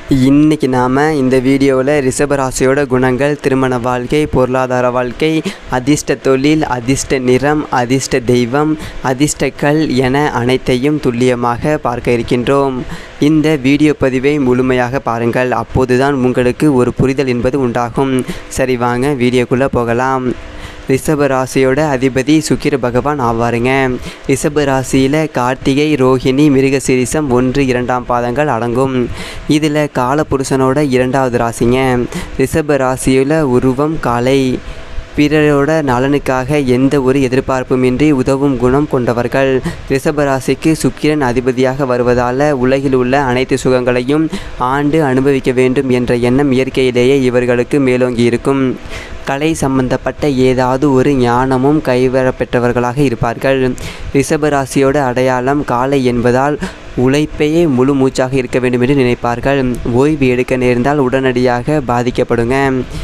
இன்னைக்கு நாம் இந்த வீடியோவில் ரிஷபராசியோட குணங்கள் திருமண வாழ்க்கை பொருளாதார வாழ்க்கை அதிர்ஷ்ட தொழில் அதிர்ஷ்ட நிறம் அதிர்ஷ்ட தெய்வம் அதிர்ஷ்ட கல் என அனைத்தையும் துல்லியமாக பார்க்க இருக்கின்றோம் இந்த வீடியோ பதிவை முழுமையாக பாருங்கள் அப்போதுதான் உங்களுக்கு ஒரு புரிதல் என்பது உண்டாகும் சரி வாங்க வீடியோக்குள்ளே போகலாம் ரிஷப ராசியோட அதிபதி சுக்கிர பகவான் ஆவாருங்க ரிஷப ராசியில் கார்த்திகை ரோஹிணி மிருகசீரிசம் ஒன்று இரண்டாம் பாதங்கள் அடங்கும் இதில் காலபுருஷனோட இரண்டாவது ராசிங்க ரிஷப ராசியில் உருவம் காலை பிறரோட நலனுக்காக எந்த ஒரு எதிர்பார்ப்புமின்றி உதவும் குணம் கொண்டவர்கள் ரிஷபராசிக்கு சுக்கிரன் அதிபதியாக வருவதால் உலகில் உள்ள அனைத்து சுகங்களையும் ஆண்டு அனுபவிக்க வேண்டும் என்ற எண்ணம் இயற்கையிலேயே இவர்களுக்கு மேலோங்கி இருக்கும் கலை சம்பந்தப்பட்ட ஏதாவது ஒரு ஞானமும் கைவரப்பெற்றவர்களாக இருப்பார்கள் ரிஷபராசியோட அடையாளம் காலை என்பதால் உழைப்பையே முழு மூச்சாக இருக்க வேண்டும் என்று நினைப்பார்கள் ஓய்வு எடுக்க நேர்ந்தால் உடனடியாக பாதிக்கப்படுங்க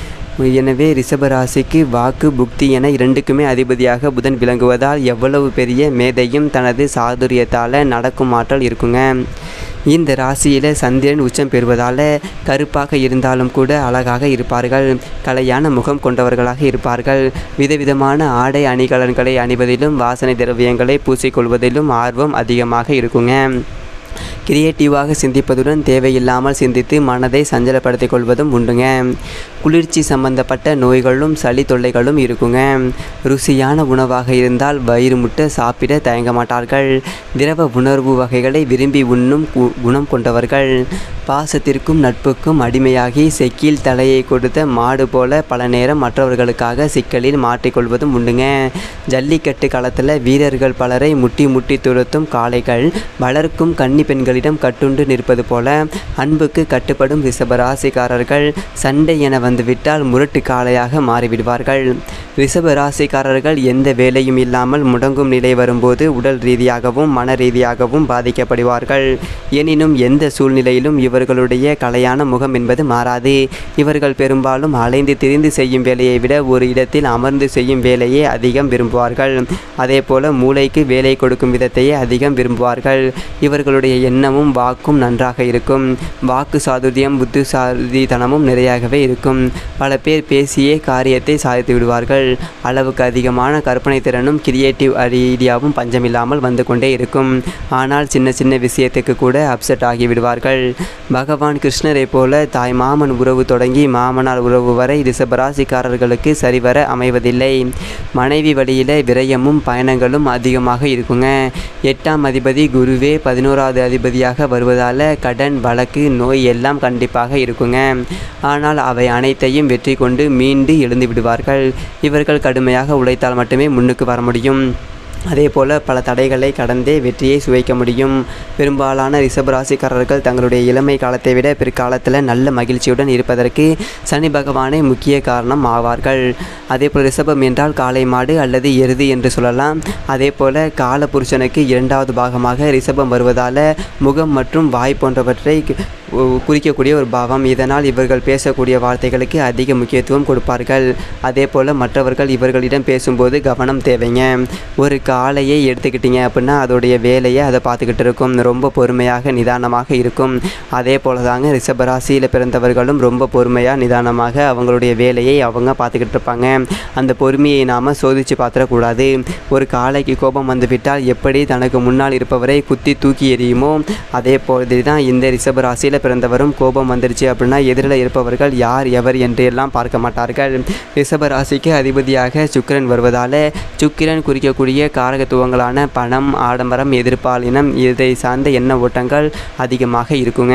எனவே ரிஷபராசிக்கு வாக்கு புக்தி என இரண்டுக்குமே அதிபதியாக புதன் விளங்குவதால் எவ்வளவு பெரிய மேதையும் தனது சாதுரியத்தால் நடக்கும் ஆற்றல் இருக்குங்க இந்த ராசியில் சந்திரன் உச்சம் பெறுவதால் கருப்பாக இருந்தாலும் கூட அழகாக இருப்பார்கள் கலையான முகம் கொண்டவர்களாக இருப்பார்கள் விதவிதமான ஆடை அணிகலன்களை அணிவதிலும் வாசனை திரவியங்களை பூசிக்கொள்வதிலும் ஆர்வம் அதிகமாக இருக்குங்க கிரியேட்டிவாக சிந்திப்பதுடன் தேவையில்லாமல் சிந்தித்து மனதை சஞ்சலப்படுத்திக் கொள்வதும் உண்டுங்க குளிர்ச்சி சம்பந்தப்பட்ட நோய்களும் சளி தொல்லைகளும் இருக்குங்க ருசியான உணவாக இருந்தால் வயிறு முட்ட சாப்பிட தயங்க மாட்டார்கள் திரவ உணர்வு வகைகளை விரும்பி உண்ணும் கு- குணம் கொண்டவர்கள் பாசத்திற்கும் நட்புக்கும் அடிமையாகி செக்கில் தலையை கொடுத்த மாடு போல பல நேரம் மற்றவர்களுக்காக சிக்கலில் மாட்டிக்கொள்வதும் உண்டுங்க ஜல்லிக்கட்டு களத்தில் வீரர்கள் பலரை முட்டி முட்டி துரத்தும் காளைகள் வளர்க்கும் கன்னி பெண்களிடம் கட்டுண்டு நிற்பது போல அன்புக்கு கட்டுப்படும் ரிஷபராசிக்காரர்கள் சண்டை என வந்துவிட்டால் முரட்டு காளையாக மாறிவிடுவார்கள் ரிஷபராசிக்காரர்கள் எந்த வேலையும் இல்லாமல் முடங்கும் நிலை வரும்போது உடல் ரீதியாகவும் மன ரீதியாகவும் பாதிக்கப்படுவார்கள் எனினும் எந்த சூழ்நிலையிலும் இவர்களுடைய கலையான முகம் என்பது மாறாது இவர்கள் பெரும்பாலும் அலைந்து திரிந்து செய்யும் வேலையை விட ஒரு இடத்தில் அமர்ந்து செய்யும் வேலையை அதிகம் விரும்புவார்கள் அதே போல மூளைக்கு வேலை கொடுக்கும் விதத்தையே அதிகம் விரும்புவார்கள் இவர்களுடைய எண்ணமும் வாக்கும் நன்றாக இருக்கும் வாக்கு சாதுரியம் புத்திசாலித்தனமும் நிறையாகவே இருக்கும் பல பேர் பேசியே காரியத்தை சாதித்து விடுவார்கள் அளவுக்கு அதிகமான கற்பனை திறனும் கிரியேட்டிவ் ஐடியாவும் பஞ்சமில்லாமல் வந்து கொண்டே இருக்கும் ஆனால் சின்ன சின்ன விஷயத்துக்கு கூட அப்செட் ஆகி விடுவார்கள் பகவான் கிருஷ்ணரை போல தாய் மாமன் உறவு தொடங்கி மாமனார் உறவு வரை ரிஷபராசிக்காரர்களுக்கு சரிவர அமைவதில்லை மனைவி வழியில் விரயமும் பயணங்களும் அதிகமாக இருக்குங்க எட்டாம் அதிபதி குருவே பதினோராவது அதிபதியாக வருவதால் கடன் வழக்கு நோய் எல்லாம் கண்டிப்பாக இருக்குங்க ஆனால் அவை அனைத்தையும் வெற்றி கொண்டு மீண்டு எழுந்து விடுவார்கள் இவர்கள் கடுமையாக உழைத்தால் மட்டுமே முன்னுக்கு வர முடியும் அதே போல் பல தடைகளை கடந்தே வெற்றியை சுவைக்க முடியும் பெரும்பாலான ரிஷபராசிக்காரர்கள் தங்களுடைய இளமை காலத்தை விட பிற்காலத்தில் நல்ல மகிழ்ச்சியுடன் இருப்பதற்கு சனி பகவானே முக்கிய காரணம் ஆவார்கள் அதே போல் ரிஷபம் என்றால் காளை மாடு அல்லது எருது என்று சொல்லலாம் அதே போல் கால புருஷனுக்கு இரண்டாவது பாகமாக ரிஷபம் வருவதால் முகம் மற்றும் வாய் போன்றவற்றை கு- குறிக்கக்கூடிய ஒரு பாவம் இதனால் இவர்கள் பேசக்கூடிய வார்த்தைகளுக்கு அதிக முக்கியத்துவம் கொடுப்பார்கள் அதே போல் மற்றவர்கள் இவர்களிடம் பேசும்போது கவனம் தேவைங்க ஒரு காளையை எடுத்துக்கிட்டீங்க அப்படின்னா அதோடைய வேலையை அதை பார்த்துக்கிட்டு இருக்கும் ரொம்ப பொறுமையாக நிதானமாக இருக்கும் அதே போல தாங்க ரிஷபராசியில் பிறந்தவர்களும் ரொம்ப பொறுமையாக நிதானமாக அவங்களுடைய வேலையை அவங்க பார்த்துக்கிட்டு இருப்பாங்க அந்த பொறுமையை நாம் சோதித்து பார்த்துடக்கூடாது ஒரு காளைக்கு கோபம் வந்துவிட்டால் எப்படி தனக்கு முன்னால் இருப்பவரை குத்தி தூக்கி எறியுமோ அதே போல தான் இந்த ரிஷபராசியில் பிறந்தவரும் கோபம் வந்துருச்சு அப்படின்னா எதிரில் இருப்பவர்கள் யார் எவர் என்று எல்லாம் பார்க்க மாட்டார்கள் ரிஷபராசிக்கு அதிபதியாக சுக்கிரன் வருவதால் சுக்கிரன் குறிக்கக்கூடிய காரகத்துவங்களான பணம் ஆடம்பரம் எதிர்ப்பாலினம் இதை சார்ந்த எண்ண ஓட்டங்கள் அதிகமாக இருக்குங்க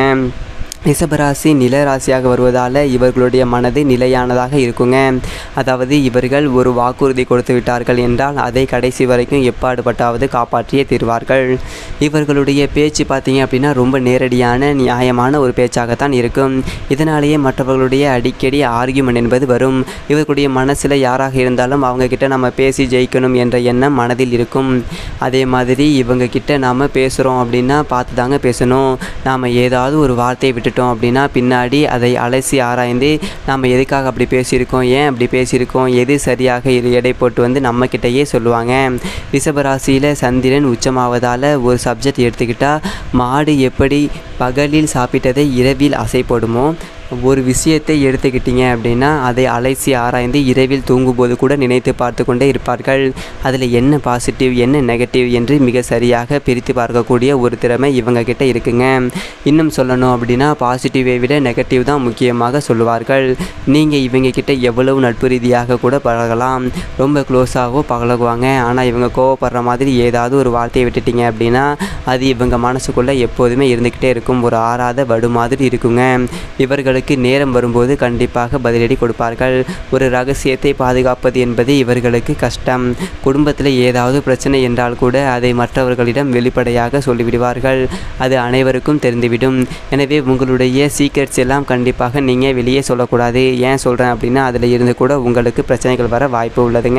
ரிஷபராசி நில ராசியாக வருவதால் இவர்களுடைய மனது நிலையானதாக இருக்குங்க அதாவது இவர்கள் ஒரு வாக்குறுதி கொடுத்து விட்டார்கள் என்றால் அதை கடைசி வரைக்கும் எப்பாடுபட்டாவது காப்பாற்றியே தீர்வார்கள் இவர்களுடைய பேச்சு பார்த்தீங்க அப்படின்னா ரொம்ப நேரடியான நியாயமான ஒரு பேச்சாகத்தான் இருக்கும் இதனாலேயே மற்றவர்களுடைய அடிக்கடி ஆர்கியூமெண்ட் என்பது வரும் இவர்களுடைய மனசில் யாராக இருந்தாலும் அவங்க கிட்ட நம்ம பேசி ஜெயிக்கணும் என்ற எண்ணம் மனதில் இருக்கும் அதே மாதிரி இவங்க கிட்ட நாம் பேசுகிறோம் அப்படின்னா பார்த்து தாங்க பேசணும் நாம் ஏதாவது ஒரு வார்த்தையை விட்டுட்டோம் பேசிட்டோம் அப்படின்னா பின்னாடி அதை அலசி ஆராய்ந்து நம்ம எதுக்காக அப்படி பேசியிருக்கோம் ஏன் அப்படி பேசியிருக்கோம் எது சரியாக இரு எடை போட்டு வந்து நம்மக்கிட்டேயே சொல்லுவாங்க ரிஷபராசியில் சந்திரன் உச்சமாவதால் ஒரு சப்ஜெக்ட் எடுத்துக்கிட்டால் மாடு எப்படி பகலில் சாப்பிட்டதை இரவில் அசை போடுமோ ஒரு விஷயத்தை எடுத்துக்கிட்டீங்க அப்படின்னா அதை அலைசி ஆராய்ந்து இரவில் தூங்கும்போது கூட நினைத்து பார்த்து கொண்டே இருப்பார்கள் அதில் என்ன பாசிட்டிவ் என்ன நெகட்டிவ் என்று மிக சரியாக பிரித்து பார்க்கக்கூடிய ஒரு திறமை இவங்க கிட்ட இருக்குங்க இன்னும் சொல்லணும் அப்படின்னா பாசிட்டிவை விட நெகட்டிவ் தான் முக்கியமாக சொல்லுவார்கள் நீங்கள் இவங்க கிட்ட எவ்வளவு நட்பு ரீதியாக கூட பழகலாம் ரொம்ப க்ளோஸாகவோ பழகுவாங்க ஆனால் இவங்க கோவப்படுற மாதிரி ஏதாவது ஒரு வார்த்தையை விட்டுட்டீங்க அப்படின்னா அது இவங்க மனசுக்குள்ளே எப்போதுமே இருந்துக்கிட்டே இருக்கும் ஒரு ஆறாத வடு மாதிரி இருக்குங்க இவர்களுக்கு நேரம் வரும்போது கண்டிப்பாக பதிலடி கொடுப்பார்கள் ஒரு ரகசியத்தை பாதுகாப்பது என்பது இவர்களுக்கு கஷ்டம் குடும்பத்தில் ஏதாவது பிரச்சனை என்றால் கூட அதை மற்றவர்களிடம் வெளிப்படையாக சொல்லிவிடுவார்கள் அது அனைவருக்கும் தெரிந்துவிடும் எனவே உங்களுடைய சீக்ரெட்ஸ் எல்லாம் கண்டிப்பாக நீங்கள் வெளியே சொல்லக்கூடாது ஏன் சொல்கிறேன் அப்படின்னா அதில் இருந்து கூட உங்களுக்கு பிரச்சனைகள் வர வாய்ப்பு உள்ளதுங்க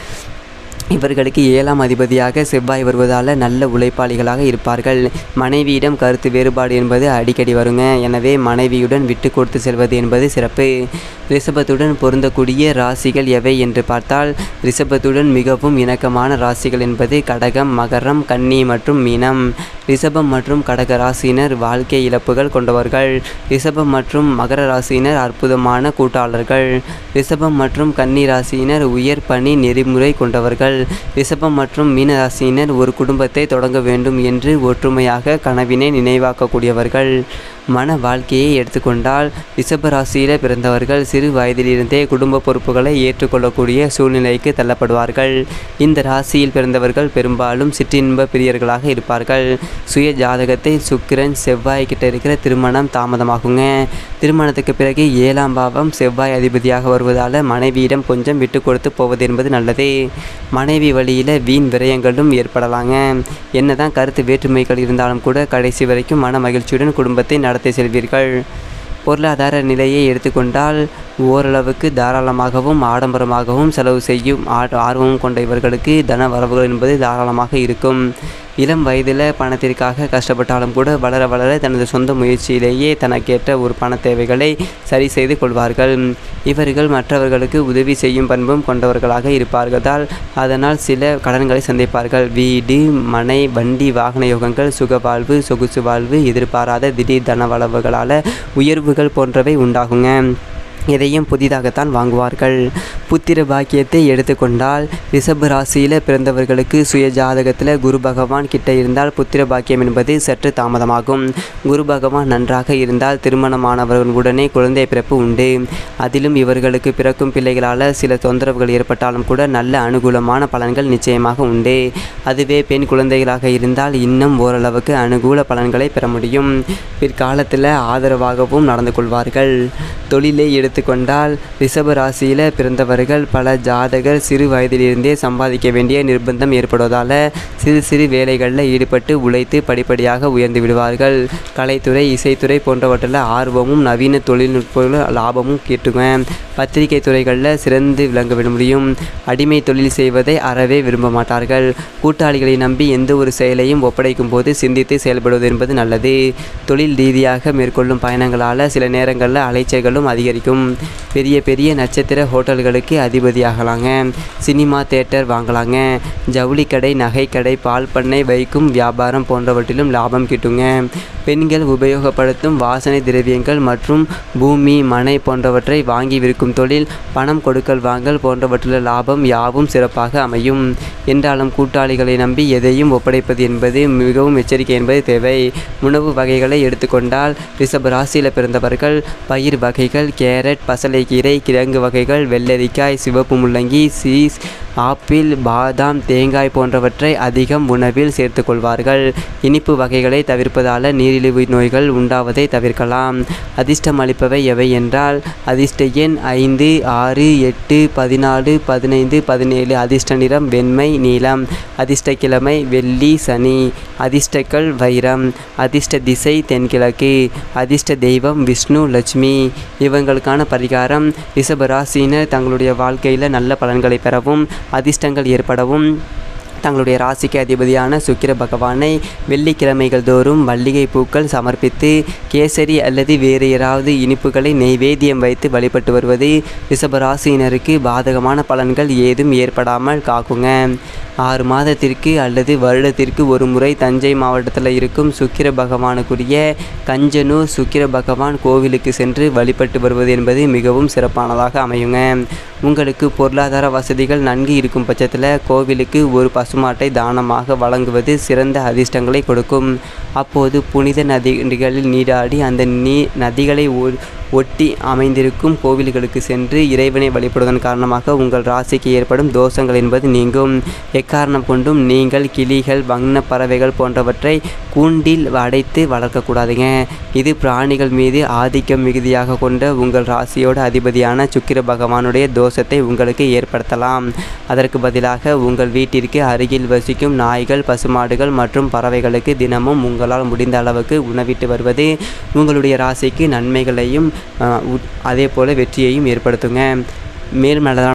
இவர்களுக்கு ஏழாம் அதிபதியாக செவ்வாய் வருவதால் நல்ல உழைப்பாளிகளாக இருப்பார்கள் மனைவியிடம் கருத்து வேறுபாடு என்பது அடிக்கடி வருங்க எனவே மனைவியுடன் விட்டு கொடுத்து செல்வது என்பது சிறப்பு ரிஷபத்துடன் பொருந்தக்கூடிய ராசிகள் எவை என்று பார்த்தால் ரிஷபத்துடன் மிகவும் இணக்கமான ராசிகள் என்பது கடகம் மகரம் கன்னி மற்றும் மீனம் ரிஷபம் மற்றும் கடக ராசியினர் வாழ்க்கை இழப்புகள் கொண்டவர்கள் ரிஷபம் மற்றும் மகர ராசியினர் அற்புதமான கூட்டாளர்கள் ரிஷபம் மற்றும் கன்னி ராசியினர் உயர் பணி நெறிமுறை கொண்டவர்கள் ரிஷபம் மற்றும் மீன ராசியினர் ஒரு குடும்பத்தை தொடங்க வேண்டும் என்று ஒற்றுமையாக கனவினை நினைவாக்கக்கூடியவர்கள் மன வாழ்க்கையை எடுத்துக்கொண்டால் ரிஷப ராசியில் பிறந்தவர்கள் சிறு வயதிலிருந்தே குடும்ப பொறுப்புகளை ஏற்றுக்கொள்ளக்கூடிய சூழ்நிலைக்கு தள்ளப்படுவார்கள் இந்த ராசியில் பிறந்தவர்கள் பெரும்பாலும் சிற்றின்ப பிரியர்களாக இருப்பார்கள் சுய ஜாதகத்தை சுக்கிரன் செவ்வாய் கிட்ட இருக்கிற திருமணம் தாமதமாகுங்க திருமணத்துக்கு பிறகு ஏழாம் பாவம் செவ்வாய் அதிபதியாக வருவதால் மனைவியிடம் கொஞ்சம் விட்டு கொடுத்து போவது என்பது நல்லது மனைவி வழியில் வீண் விரயங்களும் ஏற்படலாங்க என்னதான் கருத்து வேற்றுமைகள் இருந்தாலும் கூட கடைசி வரைக்கும் மன மகிழ்ச்சியுடன் குடும்பத்தை நடத்தி செல்வீர்கள் பொருளாதார நிலையை எடுத்துக்கொண்டால் ஓரளவுக்கு தாராளமாகவும் ஆடம்பரமாகவும் செலவு செய்யும் ஆ- ஆர்வம் கொண்ட இவர்களுக்கு தன வரவுகள் என்பது தாராளமாக இருக்கும் இளம் வயதில் பணத்திற்காக கஷ்டப்பட்டாலும் கூட வளர வளர தனது சொந்த முயற்சியிலேயே தனக்கேற்ற ஒரு பண தேவைகளை சரி செய்து கொள்வார்கள் இவர்கள் மற்றவர்களுக்கு உதவி செய்யும் பண்பும் கொண்டவர்களாக இருப்பார்களால் அதனால் சில கடன்களை சந்திப்பார்கள் வீடு மனை வண்டி வாகன யோகங்கள் சுக வாழ்வு சொகுசு வாழ்வு எதிர்பாராத திடீர் தன வளவுகளால் உயர்வுகள் போன்றவை உண்டாகுங்க எதையும் புதிதாகத்தான் வாங்குவார்கள் புத்திர பாக்கியத்தை எடுத்துக்கொண்டால் ரிஷப ராசியில் பிறந்தவர்களுக்கு சுய ஜாதகத்தில் குரு பகவான் கிட்ட இருந்தால் புத்திர பாக்கியம் என்பது சற்று தாமதமாகும் குரு பகவான் நன்றாக இருந்தால் திருமணமானவர்களுடனே குழந்தை பிறப்பு உண்டு அதிலும் இவர்களுக்கு பிறக்கும் பிள்ளைகளால் சில தொந்தரவுகள் ஏற்பட்டாலும் கூட நல்ல அனுகூலமான பலன்கள் நிச்சயமாக உண்டு அதுவே பெண் குழந்தைகளாக இருந்தால் இன்னும் ஓரளவுக்கு அனுகூல பலன்களை பெற முடியும் பிற்காலத்தில் ஆதரவாகவும் நடந்து கொள்வார்கள் தொழிலை எடுத்துக்கொண்டால் ரிஷப ராசியில் பிறந்தவர்கள் பல ஜாதகர் சிறு வயதிலிருந்தே சம்பாதிக்க வேண்டிய நிர்பந்தம் ஏற்படுவதால் சிறு சிறு வேலைகளில் ஈடுபட்டு உழைத்து படிப்படியாக உயர்ந்து விடுவார்கள் கலைத்துறை இசைத்துறை போன்றவற்றில் ஆர்வமும் நவீன தொழில்நுட்பங்களும் லாபமும் கேட்டுங்க பத்திரிகை துறைகளில் சிறந்து விளங்க விட முடியும் அடிமை தொழில் செய்வதை அறவே விரும்ப மாட்டார்கள் கூட்டாளிகளை நம்பி எந்த ஒரு செயலையும் ஒப்படைக்கும் போது சிந்தித்து செயல்படுவது என்பது நல்லது தொழில் ரீதியாக மேற்கொள்ளும் பயணங்களால் சில நேரங்களில் அலைச்சல்களும் அதிகரிக்கும் பெரிய பெரிய நட்சத்திர ஹோட்டல்களுக்கு அதிபதியாகலாங்க சினிமா தேட்டர் வாங்கலாங்க ஜவுளி கடை நகைக்கடை பால் பண்ணை வைக்கும் வியாபாரம் போன்றவற்றிலும் லாபம் கிட்டுங்க பெண்கள் உபயோகப்படுத்தும் வாசனை திரவியங்கள் மற்றும் பூமி மனை போன்றவற்றை வாங்கி விற்கும் தொழில் பணம் கொடுக்கல் வாங்கல் போன்றவற்றில் லாபம் யாவும் சிறப்பாக அமையும் என்றாலும் கூட்டாளிகளை நம்பி எதையும் ஒப்படைப்பது என்பது மிகவும் எச்சரிக்கை என்பது தேவை உணவு வகைகளை எடுத்துக்கொண்டால் ரிஷப ராசியில் பிறந்தவர்கள் பயிர் வகைகள் கேரட் பசலைக்கீரை கிழங்கு வகைகள் வெள்ளரிக்காய் சிவப்பு முள்ளங்கி சீஸ் ஆப்பிள் பாதாம் தேங்காய் போன்றவற்றை அதிகம் உணவில் சேர்த்து கொள்வார்கள் இனிப்பு வகைகளை தவிர்ப்பதால் நீரிழிவு நோய்கள் உண்டாவதை தவிர்க்கலாம் அதிர்ஷ்டம் அளிப்பவை எவை என்றால் அதிர்ஷ்ட எண் ஐந்து ஆறு எட்டு பதினாலு பதினைந்து பதினேழு அதிர்ஷ்ட நிறம் வெண்மை நீலம் அதிர்ஷ்ட கிழமை வெள்ளி சனி அதிர்ஷ்டக்கள் வைரம் அதிர்ஷ்ட திசை தென்கிழக்கு அதிர்ஷ்ட தெய்வம் விஷ்ணு லட்சுமி இவங்களுக்கான பரிகாரம் ரிஷப ராசியினர் தங்களுடைய வாழ்க்கையில் நல்ல பலன்களை பெறவும் அதிர்ஷ்டங்கள் ஏற்படவும் தங்களுடைய ராசிக்கு அதிபதியான சுக்கிர பகவானை வெள்ளிக்கிழமைகள் தோறும் மல்லிகை பூக்கள் சமர்ப்பித்து கேசரி அல்லது வேறு ஏதாவது இனிப்புகளை நெய்வேத்தியம் வைத்து வழிபட்டு வருவது ரிஷபராசியினருக்கு பாதகமான பலன்கள் ஏதும் ஏற்படாமல் காக்குங்க ஆறு மாதத்திற்கு அல்லது வருடத்திற்கு ஒரு முறை தஞ்சை மாவட்டத்தில் இருக்கும் சுக்கிர பகவானுக்குரிய கஞ்சனூர் சுக்கிர பகவான் கோவிலுக்கு சென்று வழிபட்டு வருவது என்பது மிகவும் சிறப்பானதாக அமையுங்க உங்களுக்கு பொருளாதார வசதிகள் நன்கு இருக்கும் பட்சத்தில் கோவிலுக்கு ஒரு பசுமாட்டை தானமாக வழங்குவது சிறந்த அதிர்ஷ்டங்களை கொடுக்கும் அப்போது புனித நதிகளில் நீராடி அந்த நீ நதிகளை ஒ- ஒட்டி அமைந்திருக்கும் கோவில்களுக்கு சென்று இறைவனை வழிபடுவதன் காரணமாக உங்கள் ராசிக்கு ஏற்படும் தோஷங்கள் என்பது நீங்கும் எக்காரணம் கொண்டும் நீங்கள் கிளிகள் வண்ண பறவைகள் போன்றவற்றை கூண்டில் அடைத்து வளர்க்கக்கூடாதுங்க இது பிராணிகள் மீது ஆதிக்கம் மிகுதியாக கொண்ட உங்கள் ராசியோட அதிபதியான சுக்கிர பகவானுடைய தோஷத்தை உங்களுக்கு ஏற்படுத்தலாம் அதற்கு பதிலாக உங்கள் வீட்டிற்கு அருகில் வசிக்கும் நாய்கள் பசுமாடுகள் மற்றும் பறவைகளுக்கு தினமும் உங்களால் முடிந்த அளவுக்கு உணவிட்டு வருவது உங்களுடைய ராசிக்கு நன்மைகளையும் அஹ், உத்- அதே போல வெற்றியையும் ஏற்படுத்துங்க மேலும் நல்லதான